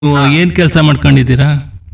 ನೀವು ಏನ್ ಕೆಲಸ ಮಾಡ್ಕೊಂಡಿದ್ದೀರಾ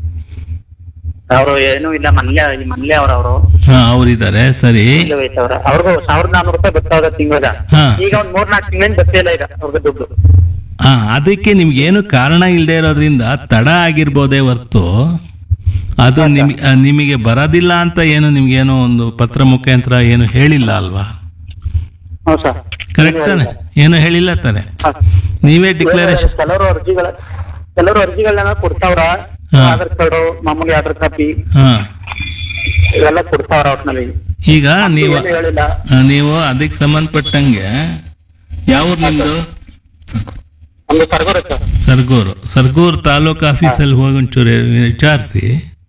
ಅವರು ಏನೂ ಇಲ್ಲ ಮನ್ಲೆ ಈ ಮನ್ಲೆ ಅವ್ರ ಅವರು ಹಾ ಅವ್ರಿದ್ದಾರೆ ಸರಿ ವಯಸ್ಸವ್ರ ಅವ್ರಿಗೂ ಸಾವಿರದ ನಾನೂರು ರೂಪಾಯಿ ಬರ್ತಾವ್ರ ತಿಂಗಳ ಹಾ. ಈಗ ಒಂದ್ ಮೂರ್ ನಾಲ್ಕು ತಿಂಗಳಿಂದ ಬರ್ತಾ ಇಲ್ಲ ಈಗ ಅವ್ರಿಗೆ ದುಡ್ಡು ಹಾ ಅದಕ್ಕೆ ನಿಮ್ಗೇನು ಕಾರಣ ಇಲ್ಲದೆ ಇರೋದ್ರಿಂದ ತಡ ಆಗಿರ್ಬೋದೇ ಹೊರ್ತು ಅದು ನಿಮ್ ಆ, ನಿಮಗೆ ಬರೋದಿಲ್ಲ ಅಂತ ಏನು ನಿಮ್ಗೇನೋ ಒಂದು ಪತ್ರ ಮುಖಾಂತರ ಏನು ಹೇಳಿಲ್ಲ ಅಲ್ವಾ ಹ್ಞೂ ಸರ್ ಕರೆಕ್ಟ್ ತಾನೆ ಏನು ಹೇಳಿಲ್ಲ ತಾನೆ ನೀವೇ ಡಿಕ್ಲರೇಷನ್ ಕೆಲವರು ಅರ್ಜಿಗಳ ಕೆಲವರು ಅರ್ಜಿಗಳನ್ನ ಕೊಡ್ತಾವ್ರ ಹಾ. ಆಧಾರ್ ಕಾರ್ಡು ಮಾಮೂಲಿ ಆಧಾರ್ ಕಾಪಿ ಹಾ ಇವೆಲ್ಲ ಕೊಡ್ತಾವ್ರ ಒಟ್ನಲ್ಲಿ ಈಗ ನೀವು ಏನು ಹೇಳಿಲ್ಲ ಆ, ನೀವು ಅದಕ್ಕೆ ಸಂಬಂಧಪಟ್ಟಂಗೆ ಯಾವ ನಿಮ್ದು ಒಂದು ಕರ್ಗೋರ ಸರ್ ಸರ್ಗೂರು ಸರ್ಗೂರು ತಾಲೂಕು ಆಫೀಸಲ್ಲಿ ಹೋಗಿ ಒಂಚೂರು ವಿಚಾರಿಸಿ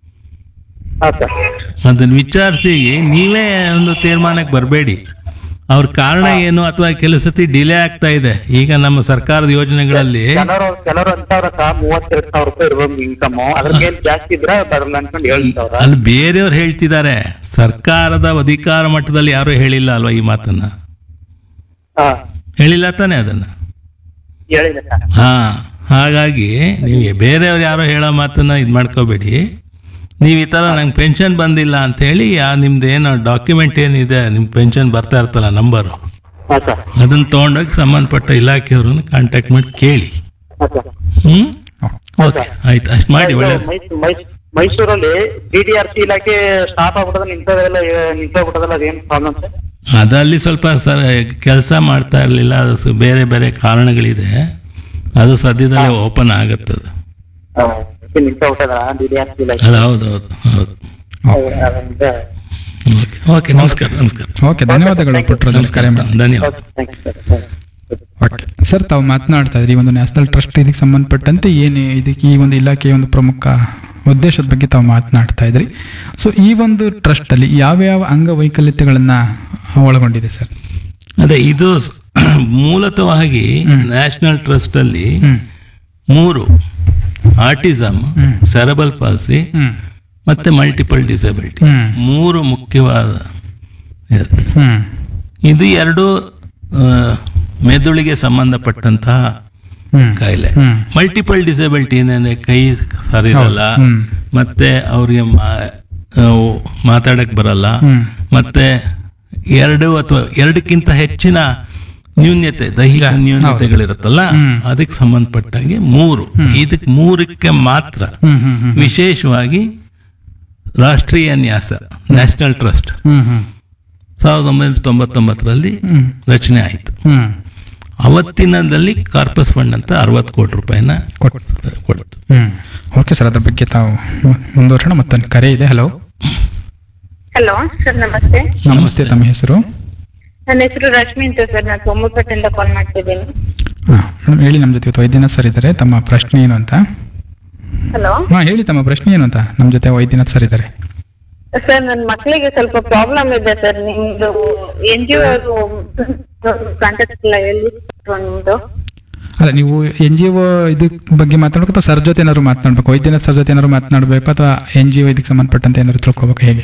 ಹಾ ಸರ್ ಅದನ್ನ ವಿಚಾರಿಸಿ ನೀವೇ ಒಂದು ತೀರ್ಮಾನಕ್ಕೆ ಬರಬೇಡಿ ಅವ್ರ ಕಾರಣ ಏನು ಅಥವಾ ಕೆಲವು ಸತಿ ಡಿಲೇ ಆಗ್ತಾ ಇದೆ ಈಗ ನಮ್ಮ ಸರ್ಕಾರದ ಯೋಜನೆಗಳಲ್ಲಿ ಕೆಲವರು ಕೆಲವರು ಅಂತವ್ರಕ್ಕ ಮೂವತ್ತೆರಡು ಸಾವಿರ ರೂಪಾಯಿ ಇರ್ಬೋದು ಇನ್ಕಮ್ ಅದ್ರಕ್ಕೆ ಜಾಸ್ತಿ ಇದ್ರೆ ಬರಲ್ಲ ಅನ್ಕೊಂಡು ಹೇಳ್ತಾವ್ರ ಅಲ್ಲಿ ಬೇರೆಯವ್ರು ಹೇಳ್ತಿದ್ದಾರೆ ಸರ್ಕಾರದ ಅಧಿಕಾರ ಮಟ್ಟದಲ್ಲಿ ಯಾರು ಹೇಳಿಲ್ಲ ಅಲ್ವಾ ಈ ಮಾತನ್ನ ಹಾ ಹೇಳಿಲ್ಲ ತಾನೇ ಅದನ್ನ ಹೇಳಿದೆ ಸರ್ ಹಾ ಹಾಗಾಗಿ ನೀವು ಬೇರೆಯವ್ರು ಯಾರೋ ಹೇಳೋ ಮಾತನ್ನ ಇದು ಮಾಡ್ಕೋಬೇಡಿ ನೀವು ಈ ಥರ ನಂಗೆ ಪೆನ್ಷನ್ ಬಂದಿಲ್ಲ ಅಂತ ಹೇಳಿ ಆ ನಿಮ್ದು ಏನು ಡಾಕ್ಯುಮೆಂಟ್ ಏನಿದೆ ನಿಮ್ಮ ಪೆನ್ಷನ್ ಬರ್ತಾ ಇರ್ತಲ್ಲ ನಂಬರು ಹಾ ಸರ್ ಅದನ್ನ ತೊಗೊಂಡೋಗಿ ಸಂಬಂಧಪಟ್ಟ ಇಲಾಖೆಯವ್ರನ್ನ ಕಾಂಟ್ಯಾಕ್ಟ್ ಮಾಡಿ ಕೇಳಿ ಹಾ ಸರ್ ಹ್ಮ್ ಓಕೆ ಆಯ್ತು ಅಷ್ಟು ಮಾಡಿ ಒಳ್ಳೇದು ಮೈಸೂ- ಮೈಸೂ- ಮೈಸೂರಲ್ಲಿ ಡಿ ಡಿ ಆರ್ ಸಿ ಇಲಾಖೆ ಸ್ಟಾಪ್ ಆಗ್ಬಿಟ್ಟದ ನಿಂತದೆಲ್ಲ ನಿಂತೋಗ್ಬಿಟ್ಟದಲ್ಲ ಅದೇನು ಪ್ರಾಬ್ಲಮ್ ಸರ್ ಅದಲ್ಲಿ ಸ್ವಲ್ಪ ಸರ್ ಕೆಲಸ ಮಾಡ್ತಾ ಇರಲಿಲ್ಲ ಅದು ಸ- ಬೇರೆ ಬೇರೆ ಕಾರಣಗಳಿದೆ ಅದು ಸದ್ಯದಲ್ಲೇ ಓಪನ್ ಆಗುತ್ತದು ನಿಂತೋಗ್ಬಿಟ್ಟದ ಡಿ ಡಿ ಆರ್ ಸಿ ಇಲಾಖೆ ಅದು ಹೌದು ಹೌದು ಹೌದು ಅದರಿಂದ ಓಕೆ ಓಕೆ ನಮಸ್ಕಾರ ನಮಸ್ಕಾರ ಓಕೆ ಧನ್ಯವಾದಗಳು ಪುಟ್ಟರಾಜ್ ಕರೆ ಮಾಡಿ ಧನ್ಯವಾದ thank you sir okay sir ತಾವು ಮಾತನಾಡ್ತಾ ಇದ್ರಿ ಈ ಒಂದು ನ್ಯಾಷನಲ್ ಟ್ರಸ್ಟ್ ಇದಕ್ಕೆ ಸಂಬಂಧಪಟ್ಟಂತೆ ಏನು ಇದಕ್ಕೆ ಈ ಒಂದು ಇಲಾಖೆಯ ಒಂದು ಪ್ರಮುಖ ಉದ್ದೇಶದ ಬಗ್ಗೆ ತಾವು ಮಾತನಾಡ್ತಾ ಇದ್ರಿ ಸೊ ಈ ಒಂದು ಟ್ರಸ್ಟಲ್ಲಿ ಯಾವ್ಯಾವ ಅಂಗವೈಕಲ್ಯತೆಗಳನ್ನು ಒಳಗೊಂಡಿದೆ ಸರ್ ಅದೇ ಇದು ಸ್- ಮೂಲತಃವಾಗಿ ನ್ಯಾಷನಲ್ ಟ್ರಸ್ಟ್ ಅಲ್ಲಿ ಹ್ಮ್ ಮೂರು ಆಟಿಸಮ್ ಸೆರಬಲ್ ಪಾಲ್ಸಿ ಹ್ಮ್ ಮತ್ತೆ ಮಲ್ಟಿಪಲ್ ಡಿಸಬಿಲಿಟಿ ಹ್ಮ್ ಮೂರು ಮುಖ್ಯವಾದ ಇದು. ಹ್ಮ್ ಇದು ಎರಡು ಆ, ಮೆದುಳಿಗೆ ಸಂಬಂಧಪಟ್ಟಂತಹ ಹ್ಮ್ ಕಾಯಿಲೆ ಹ್ಮ್ ಮಲ್ಟಿಪಲ್ ಡಿಸಬಿಲಿಟಿ ಏನಂದ್ರೆ ಕೈ ಸರಿರಲ್ಲ ಹ್ಮ್. ಮತ್ತೆ ಅವ್ರಿಗೆ ಮಾ- ಆ, ಮಾತಾಡಕ್ ಬರಲ್ಲ ಹ್ಮ್ ಮತ್ತೆ ಎರಡು ಅಥವಾ ಎರಡಕ್ಕಿಂತ ಹೆಚ್ಚಿನ ನ್ಯೂನ್ಯತೆ ದೈಹಿಕ ನ್ಯೂನ್ಯತೆಗಳಿರುತ್ತಲ್ಲ ಹ್ಮ್. ಅದಕ್ಕೆ ಸಂಬಂಧಪಟ್ಟಂಗೆ ಮೂರು ಇದಕ್ಕೆ ಮೂರಕ್ಕೆ ಮಾತ್ರ ಹ್ಮ್ ಹ್ಮ್ ಹ್ಮ್ ವಿಶೇಷವಾಗಿ ರಾಷ್ಟ್ರೀಯ ನ್ಯಾಸ ನ್ಯಾಷನಲ್ ಟ್ರಸ್ಟ್ ಹ್ಮ್ ಹ್ಮ್ ಸಾವಿರದ ಒಂಬೈನೂರ ತೊಂಬತ್ತೊಂಬತ್ತರಲ್ಲಿ ಹ್ಮ್ ರಚನೆ ಆಯಿತು ಹ್ಮ್ ಅವತ್ತಿನದಲ್ಲಿ ಕಾರ್ಪಸ್ ಫಂಡ್ ಅಂತ ಅರವತ್ತು ಕೋಟಿ ರೂಪಾಯಿನ ಕೊಟ್ಟು ಕೊಡ್ತು ಹ್ಮ್ ಓಕೆ ಸರ್ ಅದ್ರ ಬಗ್ಗೆ ತಾವು ಮುಂದುವರೋಣ ಮತ್ತೊಂದು ಕರೆ ಇದೆ ಹಲೋ ಹಲೋ ಸರ್ ನಮಸ್ತೆ ನಮಸ್ತೆ ತಮ್ಮ ಹೆಸರು ನನ್ನ ಹೆಸರು ರಶ್ಮಿ ಅಂತ ಸರ್ ನಾನು ಸೋಮಪೇಟೆಯಿಂದ ಕಾಲ್ ಮಾಡ್ತಿದ್ದೀನಿ ಹಾಂ ಮೇಡಮ್ ಹೇಳಿ ನಮ್ಮ ಜೊತೆ ಇವತ್ತು ವೈದ್ಯನಾಥ್ ಸರ್ ಇದ್ದಾರೆ ತಮ್ಮ ಪ್ರಶ್ನೆ ಏನು ಅಂತ ಹಲೋ ಹಾಂ ಹೇಳಿ ತಮ್ಮ ಪ್ರಶ್ನೆ ಏನು ಅಂತ ನಮ್ಮ ಜೊತೆ ವೈದ್ಯನಾಥ್ ಸರ್ ಇದ್ದಾರೆ ಸರ್ ನನ್ನ ಮಕ್ಕಳಿಗೆ ಸ್ವಲ್ಪ ಪ್ರಾಬ್ಲಮ್ ಇದೆ ಸರ್ ನಿಮ್ದು ಎನ್ ಜಿ ಒ ಕಾಂಟ್ಯಾಕ್ಟ್ ಇಲ್ಲ ಎಲ್ಲಿ ನಿಮ್ದು ಅಲ್ಲ ನೀವು ಎನ್ ಜಿ ಒ ಇದಕ್ಕೆ ಬಗ್ಗೆ ಮಾತಾಡ್ಬೇಕು ಅಥವಾ ಸರ್ ಜೊತೆ ಏನಾದ್ರು ಮಾತನಾಡ್ಬೇಕು ವೈದ್ಯನಾಥ್ ಸರ್ ಜೊತೆ ಏನಾದ್ರು ಮಾತನಾಡಬೇಕು ಅಥವಾ ಎನ್ ಜಿ ಒ ಇದಕ್ಕೆ ಸಂಬಂಧಪಟ್ಟಂತೆ ಏನಾದ್ರು ತಿಳ್ಕೊಬೇಕು ಹೇಗೆ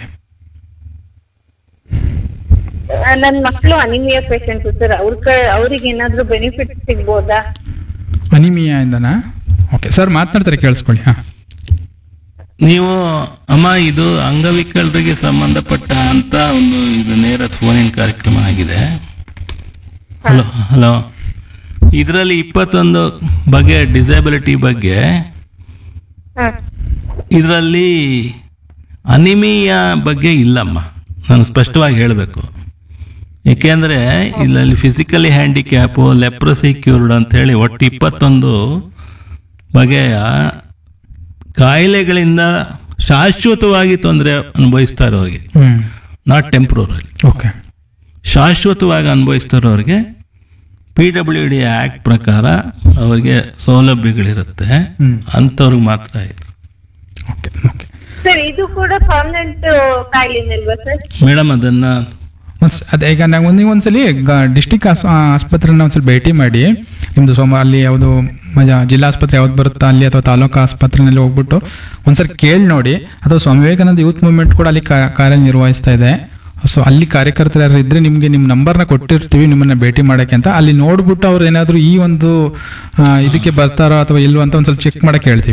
ನನ್ನ ಮಕ್ಕಳು ಅನಿಮಿಯಾ ಪೇಷಂಟ್ ಸರ್ ಅವ್ರ ಅವ್ರಿಗೆ ಏನಾದ್ರು ಬೆನಿಫಿಟ್ ಸಿಗ್ಬೋದಾ ಅನಿಮಿಯಾ ಇಂದನಾ ಓಕೆ ಸರ್ ಮಾತನಾಡ್ತಾರೆ ಕೇಳಿಸ್ಕೊಳ್ಳಿ ಹಾಂ ನೀವು ಅಮ್ಮ ಇದು ಅಂಗವಿಕಲರಿಗೆ ಸಂಬಂಧಪಟ್ಟ ಅಂತ ಒಂದು ಇದು ನೇರ ಫೋನಿನ ಕಾರ್ಯಕ್ರಮ ಆಗಿದೆ ಹಲೋ ಹಲೋ ಇದರಲ್ಲಿ ಇಪ್ಪತ್ತೊಂದು ಬಗೆಯ ಡಿಸಬಿಲಿಟಿ ಬಗ್ಗೆ ಹ ಇದರಲ್ಲಿ ಅನಿಮಿಯಾ ಬಗ್ಗೆ ಇಲ್ಲಮ್ಮ ನಾನು ಸ್ಪಷ್ಟವಾಗಿ ಹೇಳಬೇಕು ಏಕೆಂದರೆ ಇಲ್ಲಲ್ಲಿ ಫಿಸಿಕಲಿ ಹ್ಯಾಂಡಿಕ್ಯಾಪು ಲೆಪ್ರಸಿ ಕ್ಯೂರ್ಡ್ ಅಂತೇಳಿ ಒಟ್ಟು ಇಪ್ಪತ್ತೊಂದು ಬಗೆಯ ಕಾಯಿಲೆಗಳಿಂದ ಶಾಶ್ವತವಾಗಿ ತೊಂದರೆ ಅನುಭವಿಸ್ತಾ ಇರೋರಿಗೆ ಹ್ಞೂ ನಾಟ್ ಟೆಂಪ್ರರಿ ಓಕೆ ಶಾಶ್ವತವಾಗಿ ಅನುಭವಿಸ್ತಾ ಇರೋರಿಗೆ ಪಿ ಡಬ್ಲ್ಯೂ ಡಿ ಆ್ಯಕ್ಟ್ ಪ್ರಕಾರ ಅವರಿಗೆ ಸೌಲಭ್ಯಗಳಿರುತ್ತೆ ಹ್ಮ್. ಅಂಥವ್ರಿಗೆ ಮಾತ್ರ ಇದು ಓಕೆ ಓಕೆ ಸರ್ ಇದು ಕೂಡ ಪರ್ಮನೆಂಟ್ ಕಾಯಿಲೆನಲ್ವಾ ಸರ್ ಮೇಡಮ್ ಅದನ್ನು ಒಂದ್ಸ ಅದೇ ಈಗ ನಾವು ನೀವು ಒಂದ್ಸಲಿ ಡಿಸ್ಟಿಕ್ ಆಸ್ಪತ್ರೆನ ಒಂದ್ಸಲ ಭೇಟಿ ಮಾಡಿ ನಿಮ್ಮದು ಸೋಮ ಅಲ್ಲಿ ಯಾವುದು ಮಜಾ ಜಿಲ್ಲಾ ಆಸ್ಪತ್ರೆ ಯಾವ್ದು ಬರುತ್ತಾ ಅಲ್ಲಿ ಅಥವಾ ತಾಲೂಕು ಆಸ್ಪತ್ರೆನಲ್ಲಿ ಹೋಗ್ಬಿಟ್ಟು ಒಂದ್ಸಲ ಕೇಳಿ ನೋಡಿ ಅಥವಾ ಸ್ವಾಮಿ ವಿವೇಕಾನಂದ ಯೂತ್ ಮೂವ್ಮೆಂಟ್ ಕೂಡ ಅಲ್ಲಿ ಕಾ- ಕಾರ್ಯನಿರ್ವಹಿಸ್ತಾ ಇದೆ ಸೊ ಅಲ್ಲಿ ಕಾರ್ಯಕರ್ತರು ಯಾರು ಇದ್ರೆ ನಿಮಗೆ ನಿಮ್ಮ ನಂಬರ್ನ ಕೊಟ್ಟಿರ್ತೀವಿ ನಿಮ್ಮನ್ನ ಭೇಟಿ ಮಾಡಕ್ಕೆ ಅಂತ ಅಲ್ಲಿ ನೋಡ್ಬಿಟ್ಟು ಅವ್ರು ಏನಾದ್ರು ಈ ಒಂದು ಆ, ಇದಕ್ಕೆ ಬರ್ತಾರೋ ಅಥವಾ ಇಲ್ವೋ ಅಂತ ಒಂದ್ ಸ್ವಲ್ಪ ಚೆಕ್ ಮಾಡಕ್ಕೆ ಹೇಳ್ತೀವಿ